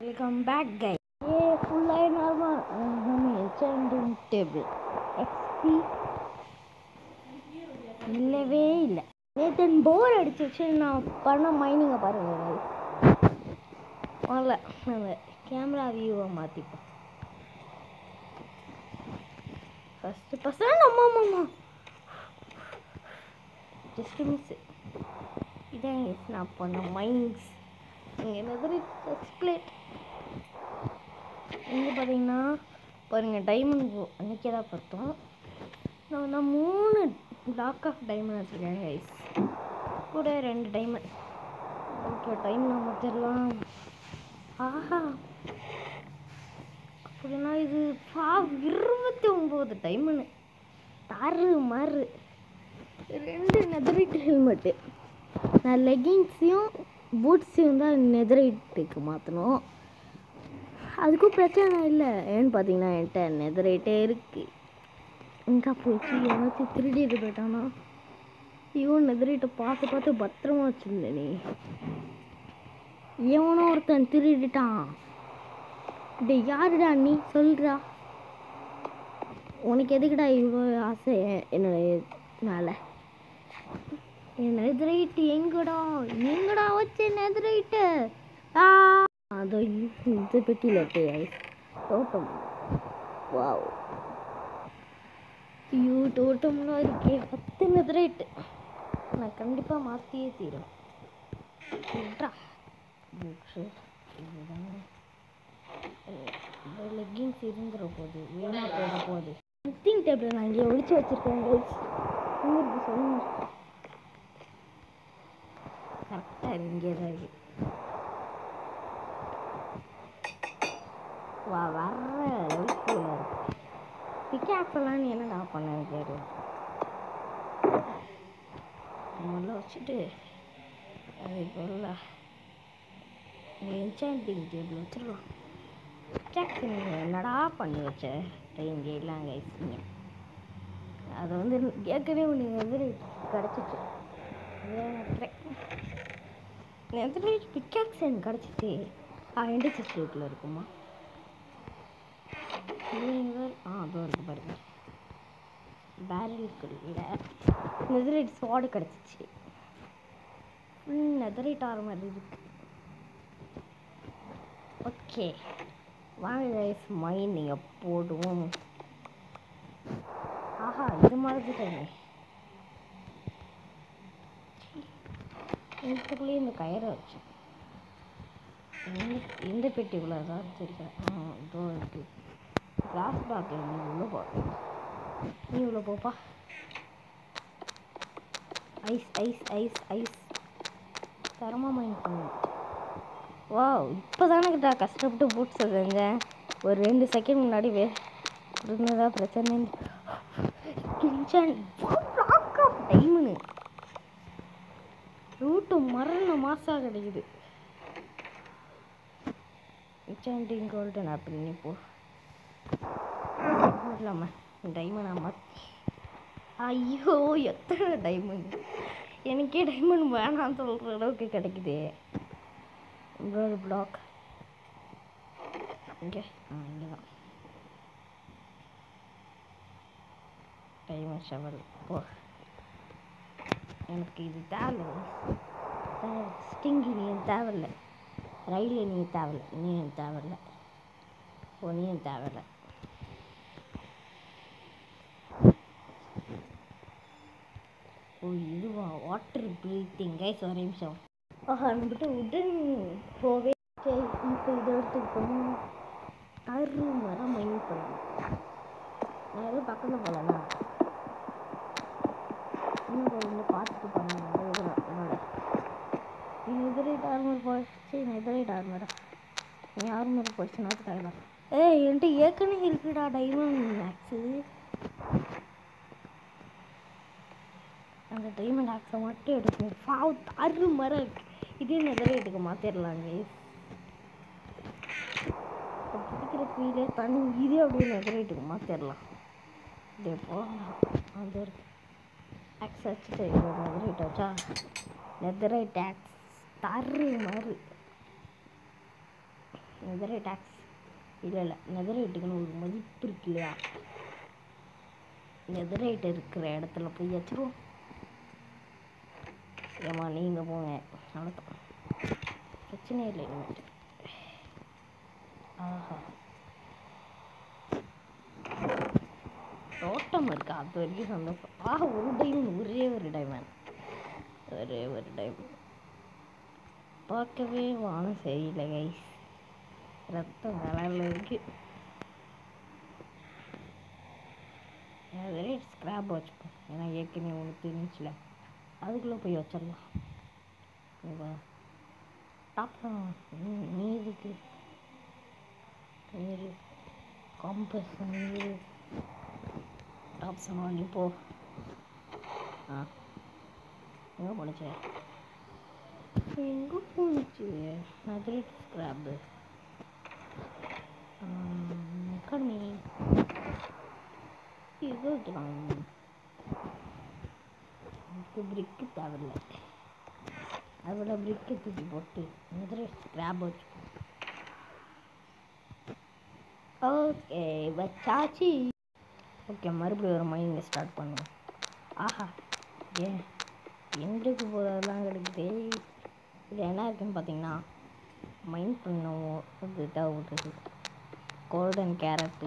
Welcome back கை ஏ ஃபுல்லாக normal நம்ம எச்என்டிங் table XP இல்லவே இல்லை நேற்று போர் அடிச்சிச்சு நான் பண்ண மைனிங்கை பாருங்க guys. முதல்ல நம்ம கேமரா வியூவை மாற்றிப்போம் ஃபஸ்ட்டு ஃபஸ்ட்டு நம்ம அம்மா ஜஸ்ட் மிஸ் இதான் guys நான் பண்ண மைனிங்ஸ் இங்கே என்னது எக்ஸ்பிளேட் இங்கே பார்த்தீங்கன்னா பாருங்கள் டைமண்ட் அன்றைக்கே தான் பார்த்தோம் நான் நான் மூணு பிளாக் ஆஃப் டைமண்ட் வச்சுருக்கேன் கைஸ் கூட ரெண்டு டைமண்ட் ஓகே டைம் நம்ம தெரியலாம் ஆஹா அப்படின்னா இது பா இருபத்தி ஒம்பது டைமண்ட் தாறு மாறு ரெண்டு நெதரைட் ஹெல்மெட்டு நான் லெகின்ஸையும் பூட்ஸையும் தான் நெதரைட்டுக்கு மாற்றணும் அதுக்கும் பிரச்சனை இல்லை ஏன்னு பார்த்தீங்கன்னா என்கிட்ட நெதரைட்டே இருக்குது எங்கே போச்சு ஏதாச்சும் திருடிட்டு போயிட்டானா இவன் நெதரைட்டை பார்த்து பார்த்து பத்திரமா வச்சுருந்த நீ எவனோ ஒருத்தன் திருடிட்டான் டே யாருடா நீ சொல்றா உனக்கு எதுக்குடா இவ்வளோ ஆசை என்னோட மேலே என் நெதரைட்டு எங்கடா எங்கடா வச்ச நெதரைட்டு ஆ அதோ இந்த- இந்த பெட்டியில் இருக்கு guys. தோட்டம் வாவ் ஐயோ தோட்டம்லாம் இருக்கே பத்து நெதரைட்டு நான் கண்டிப்பாக மாற்றியே தீரும் விட்றா புக்ஸு இதுதாங்க லெக்கிங்ஸ் இருந்துற போகுது வீணாக போக போகுது மிக்சிங் டேபிள் நான் இங்கே ஒழிச்சு வச்சுருக்கேன் கைஸ் எங்கே இருக்கு சொல்லுங்க கரெக்டாக இங்கே தான் இருக்கு வா வர்ற அளவுக்கு இருக்கு பிக்காப்பெல்லாம் நீ என்னடா பண்ண கேடு முதல்ல வச்சுட்டு அதுக்கு பதிலா என்சாண்டிங் டேபிள் வச்சிடலாம் பிக்காக்ஸ் நீ என்னடா பண்ணி வச்ச டைம் எல்லாம் கைஸிங்க அது வந்து ஏற்கனவே உனக்கு எதிரி கிடச்சிச்சு நெதரைட் பிக்காக்ஸ் எனக்கு கிடச்சிச்சு ஆ எண்டு செஸ்டில் இருக்குமா இல்லைங்க ஆ அதோ இருக்கு பாருங்க பேரலுக்கு இல்லை நெதரைட் ஸ்வாடு கிடச்சிச்சு ஃபுல் நெதரைட் ஆகிற மாதிரி இருக்கு ஓகே வாங்க கைஸ் மைண்ட் நீங்கள் போடுவோம் ஆஹா இது மறந்துட்டேங்க இதுக்குள்ளேயே இந்த கயிறை வச்சு இந்த இந்த பெட்டிக்குள்ளே தான் வச்சிருக்கேன் ஆ இதோ இருக்கு கிளாஸ் டாக்கில் நீ உள்ளே போ நீ உள்ளே போப்பா ஐஸ் ஐஸ் ஐஸ் ஐஸ் தரமாக மைண்ட் பண்ணு வா இப்போ தானே கஷ்டப்பட்டு பூட்ஸை செஞ்சேன் ஒரு ரெண்டு செகண்ட் முன்னாடி வே இருந்ததா பிரச்சனை கிச்சன் டைமனு ரூட்டு மரண மாசா கிடைக்குது கிச்சன் கோல்டன் ஆப்பிள் நீ போ இல்லாமல் டைமண்ட் மாற்றி ஐயோ எத்தனை டைமண்ட் எனக்கே டைமண்ட் வேணாம்னு சொல்கிற அளவுக்கு கிடைக்குதே இன்னொரு பிளாக் இங்கே ஆ இங்கே தான் டைமண்ட் ஷவல் போ எனக்கு இது தேவையில்லை ஸ்டிங்கி நீ தேவையில்லை ரயிலில் நீ தேவையில்லை நீ எனக்கு தேவையில்லை ஓ நீ எனக்கு தேவையில்லை ஓ இதுவா வாட்டர் ப்ரீத்திங் கைஸ் ஒரு நிமிஷம் ஆஹா நம்மகிட்ட உடன் போவே சரி இப்போ இதை எடுத்துட்டு போகணும் அரு மரம் மைண்ட் பண்ணணும் நான் எதுவும் பக்கத்தில் போகலண்ணா இன்னும் கொஞ்சம் பார்த்துட்டு பண்ணணும் இதெல்லாம் என்னோட நீ எதிரிட்டு ஆர்மர் போயிடுச்சு நான் எதிரிட்டு ஆர்மரா நீ ஆர்மர் போயிடுச்சுன்னா தரலாம் ஏய் என்கிட்ட ஏற்கனவே இருக்குடா டைமண்ட் மேக்ஸு அந்த டைமண்ட் ஆக்ஸை மட்டும் எடுக்கணும் பாவ் தாறு மரம் இருக்கு இதே நெதரைட்டுக்கு மாற்றிடலாங்க பிடிக்கிற ஃபீலே தனி இதே அப்படியே நெதரைட்டுக்கு மாற்றிடலாம் இதே போகலாம் அது இருக்கு ஆக்ஸ் வச்சுட்டு நெதரைட் வச்சா நெதரைட் ஆக்ஸ் தரு மாதிரி நெதரை டாக்ஸ் இல்லை இல்லை நெதரைட்டுக்குன்னு ஒரு மதிப்பு இருக்கு இல்லையா நெதரைட் இருக்கிற இடத்துல போய் வச்சிருவோம் ஏம்மா நீங்கள் போங்க அவ்வளோதான் பிரச்சனையே இல்லை இனிமேட்டு ஆஹா தோட்டம் இருக்கா அது வரைக்கும் சந்தோஷம் ஆஹா ஒரு டைம் ஒரே ஒரு டைமண்ட் ஒரே ஒரு டைம் பார்க்கவே வானம் சரியில்லை கைஸ் ரத்தம் கலரில் இருக்கு அதிலே ஸ்க்ராப் வச்சுப்போம் ஏன்னா ஏற்கனவே ஒன்று தெரிஞ்சில அதுக்குள்ளே போய் வச்சிடலாம் இப்போ டாப் நீருக்கு நீர் காம்பஸ் நீர் டாப்ஸ் வாங்கி போ ஆ எங்கே போணுச்சு எங்கே போணுச்சு நதிரேட் ஸ்க்ராப்பு கம்மி இது வைக்கலாம் எனக்கு பிரிக்கு தேவையில்லை அதோட பிரிக்கை தூக்கி போட்டு நதிரேட் ஸ்க்ராப் வச்சு ஓகே வச்சாச்சு ஓகே மறுபடியும் ஒரு மைண்ட் ஸ்டார்ட் பண்ணுவோம் ஆஹா ஏன் எண்டுக்கு போகிறதெல்லாம் கிடைக்குது இதில் என்ன இருக்குன்னு பார்த்தீங்கன்னா மைண்ட் பண்ணுவோம் இது தேவைப்படுது கோல்டன் கேரட்டு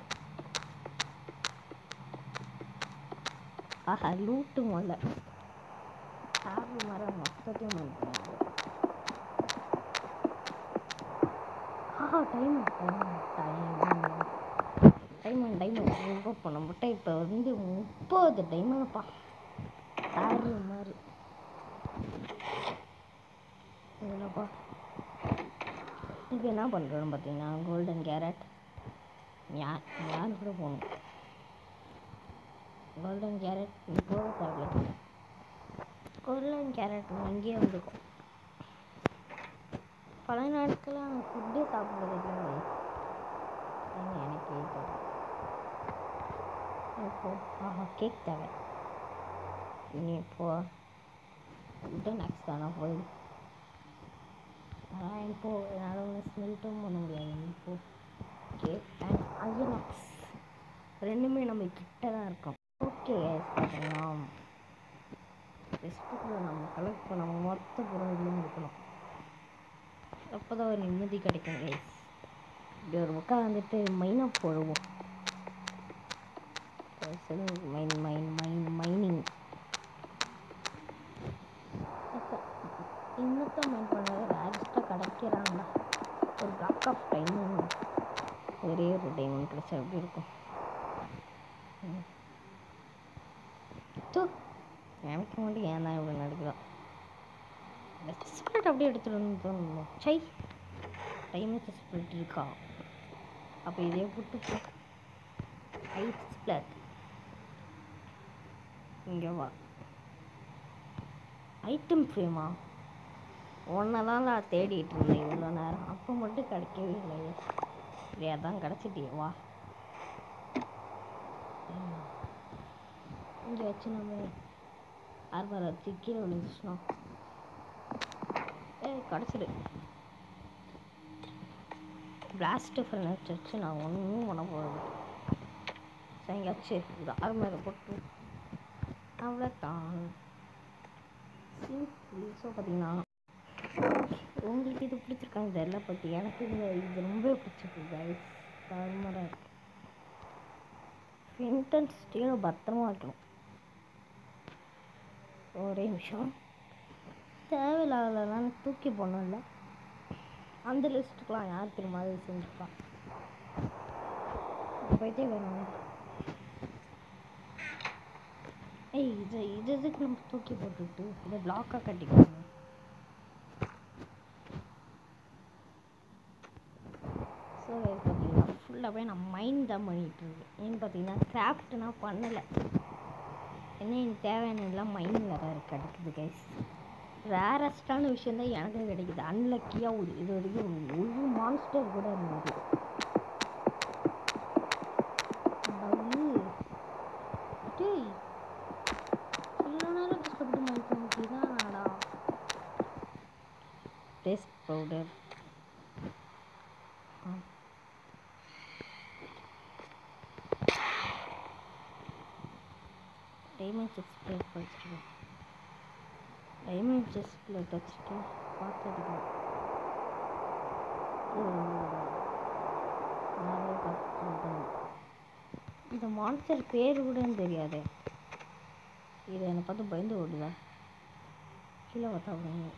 ஆஹா லூட்டு முதல்ல சாப்பிடு மரம் மொத்தத்தையும் மைண்ட் பண்ணுவோம் ஆஹா time time time diamond diamond ரொம்ப பண்ண முட்டை இப்போ வந்து முப்பது டைமண்ட்ப்பா தாரி மாதிரி இதில்ப்பா இப்போ என்ன பண்ணுறோன்னு பார்த்தீங்கன்னா கோல்டன் கேரட் யார் யார் கூட போகணும் கோல்டன் கேரட் இது போக தேவையில்ல கோல்டன் கேரட் இங்கேயே வந்துக்கும் பல நாட்களாக நான் ஃபுட்டே சாப்பிட்றது இல்லை ஏங்க எனக்கு தெரியும் இப்போ ஆஹா கேக் தேவை இனி இப்போ ஃபுட்டு நெக்ஸ்ட் தானே போய் ஆனால் இப்போ என்னால் ஒன்று ஸ்மெல்ட்டும் பண்ண முடியாது இப்போ கேக் அண்ட் அயனாக்ஸ் ரெண்டுமே நம்ம கிட்ட தான் இருக்கோம் ஓகே பார்த்தீங்கன்னா ஃபெஸ்டிவலில் நம்ம கலெக்ட் பண்ண மொத்த பொருள்களும் இருக்கணும் அப்போ தான் ஒரு நிம்மதி கிடைக்கும் கைஸ் இப்படி ஒரு பக்கம் வந்துட்டு மைனை போடுவோம் மைன் மைன் மைன் மைனிங் இன்னத்தை மைன் பண்ணாத ரேஜஸ்ட்டாக கிடைக்கிறாங்களா ஒரு பிளாக் ஆஃப் டைம் ஒரே ஒரு டைமண்ட் கிடைச்சா எப்படி இருக்கும் ம். தூ எனக்கு மட்டும் ஏன் தான் இப்படி நடக்குதோ ஸ்பிரிட் அப்படியே எடுத்துகிட்டு தோணும் சை டைமுக்கு ஸ்பிரிட் இருக்கா அப்போ இதே போட்டு போ ஐட் ஸ்பிளட் இங்கே வா ஐட்டம் ஃப்ரேமா ஒன்றை தான் நான் தேடிட்டு இருந்தேன் இவ்வளோ நேரம் அப்போ மட்டும் கிடைக்கவே இல்லையே இல்லையா தான் கிடச்சிட்டியே வா இங்கே வச்சு நம்ம ஆர்பார் வச்சு கீழே விழுந்துச்சுனா ஏ கிடச்சிடு பிளாஸ்ட் ஃபர்னஸ் வச்சு நான் ஒன்றும் பண்ண போகிறது சரிங்காச்சு இது ஆர்மரை போட்டு அவ்வளோதான் சிம்பிள் ஸோ பார்த்தீங்கன்னா உங்களுக்கு இது பிடிச்சிருக்காங்க தெரியல பட் எனக்கு இது இது ரொம்ப பிடிச்சிருக்கு கைஸ் தாறுமாறாக இருக்கு ஃபின்டன் ஸ்டீலும் பத்திரமா வைக்கணும் ஒரே நிமிஷம் தேவையில்லாதெல்லாம் தூக்கி போடணும்ல அந்த லிஸ்ட்டுக்கெலாம் யார் திரும்ப அதை செஞ்சுப்பா போயிட்டே வேணும் ஏய் இது இது எதுக்கு நம்ம தூக்கி போட்டுட்டு இதை பிளாக்காக கட்டிக்கணும் ஸோ பார்த்தீங்கன்னா ஃபுல்லாகவே நான் மைண்ட் தான் பண்ணிகிட்டு இருக்கேன் ஏன்னு பார்த்தீங்கன்னா கிராஃப்ட்னா பண்ணலை என்ன எனக்கு தேவையானதெல்லாம் மைண்ட் வேறு இருக்கு கிடைக்குது கைஸ் ரேரஸ்டான விஷயம் தான் எனக்கு கிடைக்குது அன்லக்கியாக ஒரு இது வரைக்கும் ஒரு மான்ஸ்டர் கூட இருந்தது பல்லு. டேய் இவ்வளோ நேரம் கஷ்டப்பட்டு மைண்ட் பண்ணிட்டு தான் நாடா taste powder diamond chestplate வச்சுருக்கேன் டைமண்ட் செஸ் பிளேட் வச்சுருக்கேன் பார்த்ததுக்கு நிறைய கற்றுக்கணும் இந்த மான்ஸ்டர் பேர் கூட எனக்கு தெரியாதே இது என்னை பார்த்து பயந்து ஓடுதா கீழே பார்த்தா பயந்து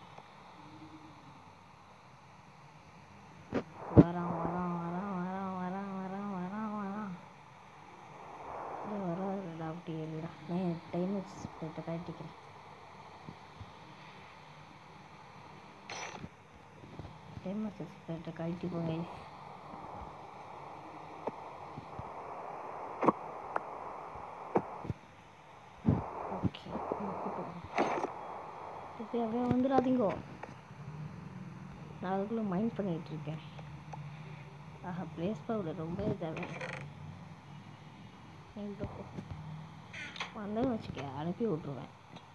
வரான் வரான் வரான் வரான் வரான் வரான் வரான் வரான் இது வராதுடா அப்படி இல்லைடா நான் டைம் பிளேட்டை கட்டிக்கிறேன் டைம் பிளேட்டை கழட்டி போங்க ஓகே இப்போ அப்படியே வந்துடாதீங்கோ நான் அதுக்குள்ளே மைண்ட் பண்ணிகிட்டு இருக்கேன் ஆஹா ப்ளேஸ் பவுடர் ரொம்ப தேவை வந்தேன்னு வச்சுக்க அனுப்பி விட்ருவேன்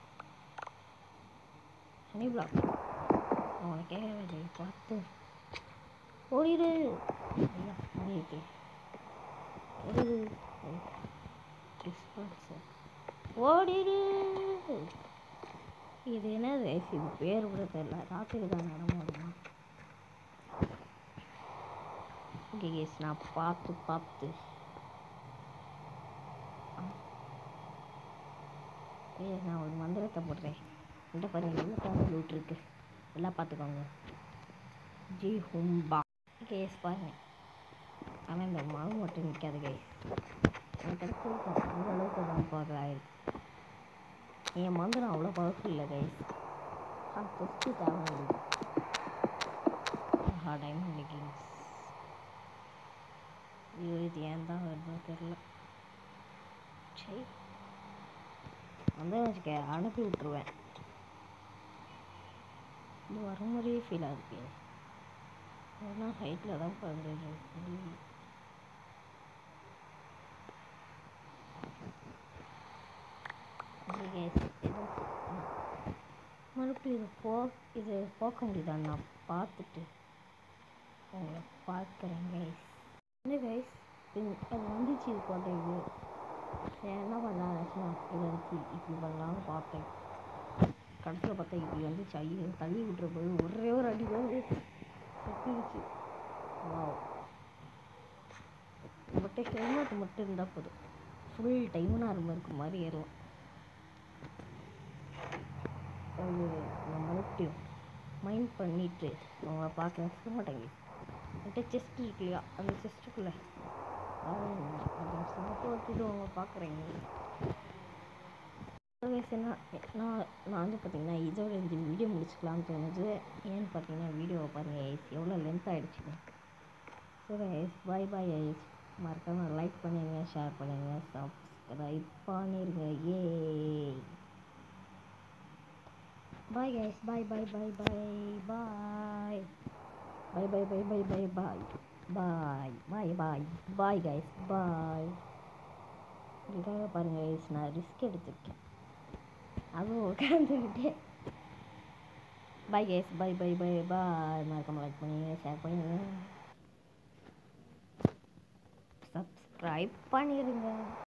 ஹனி பிளாக் அவனை கேட்கவே பார்த்து ஓடிடு ஐயா ஓடிட்டு ஓடிடு டிஸ்பான்சர் ஓடிடு இது என்னது இது பேர் கூட தெரியல ராத்திரி தான் நடமாடுமா ஓகே கேஸ் நான் பார்த்து பார்த்து ஏ நான் ஒரு மந்திரத்தை போடுறேன் இந்த பாருங்க எவ்வளோ காரணம் லூட் இருக்கு எல்லாம் பார்த்துக்கோங்க ஜி ஹும்பா கேஸ் பாருங்க ஆனால் இந்த மாவு மட்டும் நிற்காது கேஸ் எனக்கு கிடைச்சிருக்கோம் அந்த அளவுக்கு தான் பார்க்க ஆயிருக்கு என் மந்திரம் அவ்வளோ பவர்ஃபுல் இல்லை கைஸ் ஆ ஃபஸ்ட்டு தேவை ஆஹா டைமண்ட் லெகிங்ஸ் ஐயோ இது ஏன் தான் வருதோ தெரில சரி வந்து வச்சுக்க அனுப்பி விட்ருவேன் இது வர மாதிரியே ஃபீல் ஆகுது அதெல்லாம் ஹைட்டில் தான் பண்ணுறது மறுபடியும் இது போ இது போக்க முடியுதா நான் பார்த்துட்டு உங்களை பார்க்குறேன் கைஸ் என்ன கைஸ் அது வந்துச்சு இது போட்ட இது சரி என்ன பண்ணலாம் நினச்சேன் இது வந்துச்சு இப்படி பண்ணலாம்னு பார்த்தேன் கடைசியில் பார்த்தா இப்படி வந்துச்சு ஐயோ தள்ளி விட்டுற போது ஒரே ஒரு அடி வந்து செத்துருச்சு வாவ் மட்டும் ஹெல்மெட் மட்டும் இருந்தால் போதும் ஃபுல் டைமும் நான் இருக்க மாதிரி ஏறும் அது நான் மறுபடியும் மைண்ட் பண்ணிட்டு அவங்க பார்க்க சொல்ல மாட்டாங்க என்கிட்ட செஸ்ட் இருக்கு இல்லையா அந்த செஸ்ட்டுக்குள்ளே அதை சிறப்பு வச்சுட்டு அவங்க பார்க்குறீங்க என்ன நான் நான் வந்து பார்த்தீங்கன்னா இதோட இந்த வீடியோ முடிச்சுக்கலாம்னு தோணுது ஏன்னு பார்த்தீங்கன்னா வீடியோவை பாருங்கள் ஐஸ் எவ்வளோ லென்த் ஆகிடுச்சுங்க சரி ஐஸ் பாய் பாய் ஐஸ் மறக்காமல் லைக் பண்ணுங்க ஷேர் பண்ணுங்க சப்ஸ்கிரைப் பண்ணிருங்க ஏ Bye guys. Bye bye bye bye bye. Bye bye bye bye bye bye. Bye bye bye bye guys. Bye. இதுக்காக பாருங்க guys நான் ரிஸ்க் எடுத்திருக்கேன் அதுவும் உட்காந்துக்கிட்டே bye guys bye bye bye bye மறக்காம லைக் பண்ணுங்க ஷேர் பண்ணுங்க சப்ஸ்கிரைப் பண்ணிடுங்க